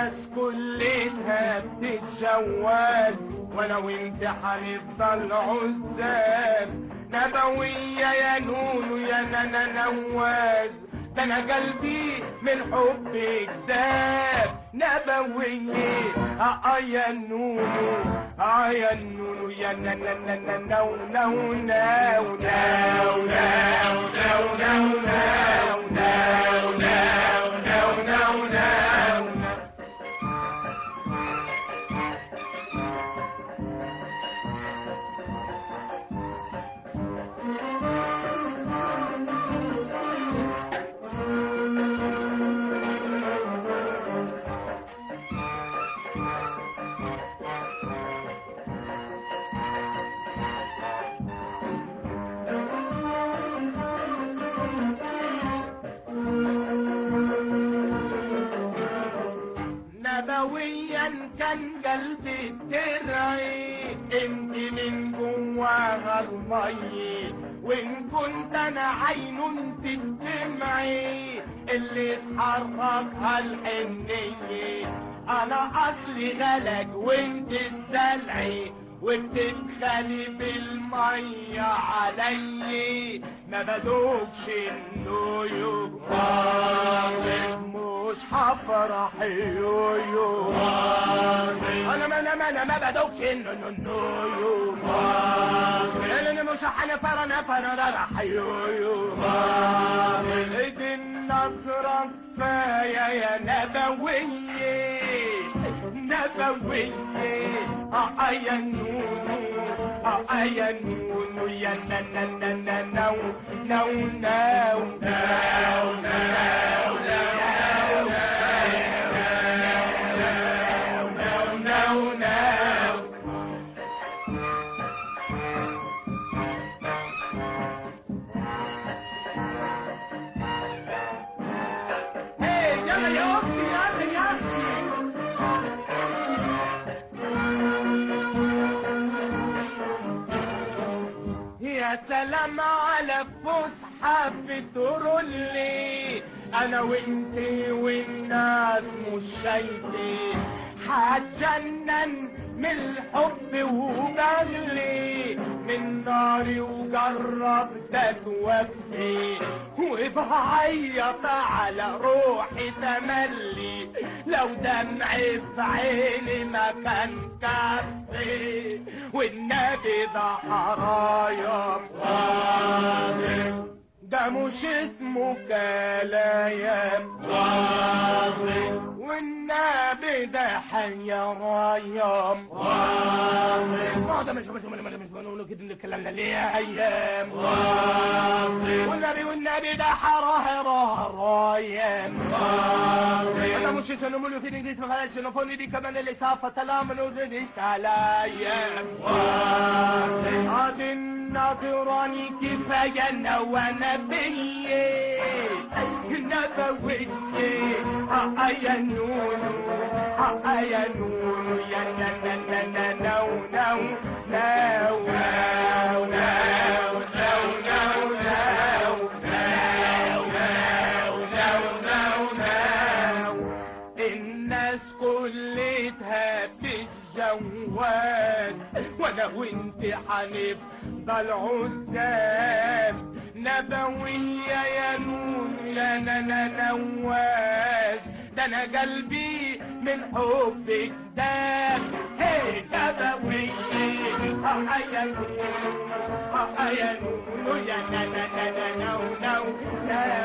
الناس كلها بتتجوز وانا وانت هنفضل عزاب نبوية يا نونو يا نانا نواز ده انا قلبي من حبك داب نبوية اه يا نونو اه يا نونو يا نانا نانا نو نو نو نو نو نو نو نو نو نو نو نو نو نبويا كان قلبي ترعي انت من جواها المي وان كنت انا عين تدمعي اللي اتحركها الحنية انا اصلي غلق وانت الدلعي وبتدخلي بالمية علي ما بدوكش انه يغفر مش هفرح يويو انا ما انا ما انا ما بدوكش انه انه انه يو انا مش هنفر نفر راح يويو ايدي النظرة كفاية يا نبوية نبوية اه يا نونو اه يا نونو يا نا نا نا نا نو نو نو نو نو نو نو Hey, يلا يا اختي يلا يا اختي يا سلام على فسحة في ترولي انا وانتي والناس مش شايفين هتجنن من الحب وبغلي من ناري وجربت اتوفي وبعيط على روحي تملي لو دمعي في عيني ما كان كفي والنبي ده حرايا واضح ده مش اسمه كلايم واضح والنبي ده حي رايم واضح ما ده مش مش مش مش بنقوله كده اللي كلامنا ليه ايام واضح والنبي والنبي ده حراه رايم واضح ده مش سنقوله كده دي تفعل سنفوني دي كمان اللي سافة تلامنو دي كلايم واضح هذه النظراني كفاية وانا بيه نبوية ها يا نونو ها يا نونو يا نا نا نا نا نو نو نو نو نو نو نو نو نو نو نو الناس كلتها بتتجوز وانا وانت هنفضل عزاب نبوية يا نون يا نانا نواز ده انا قلبي من حبك داب هي نبوية ها يا نون ها يا نون يا نانا نانا نو نو نو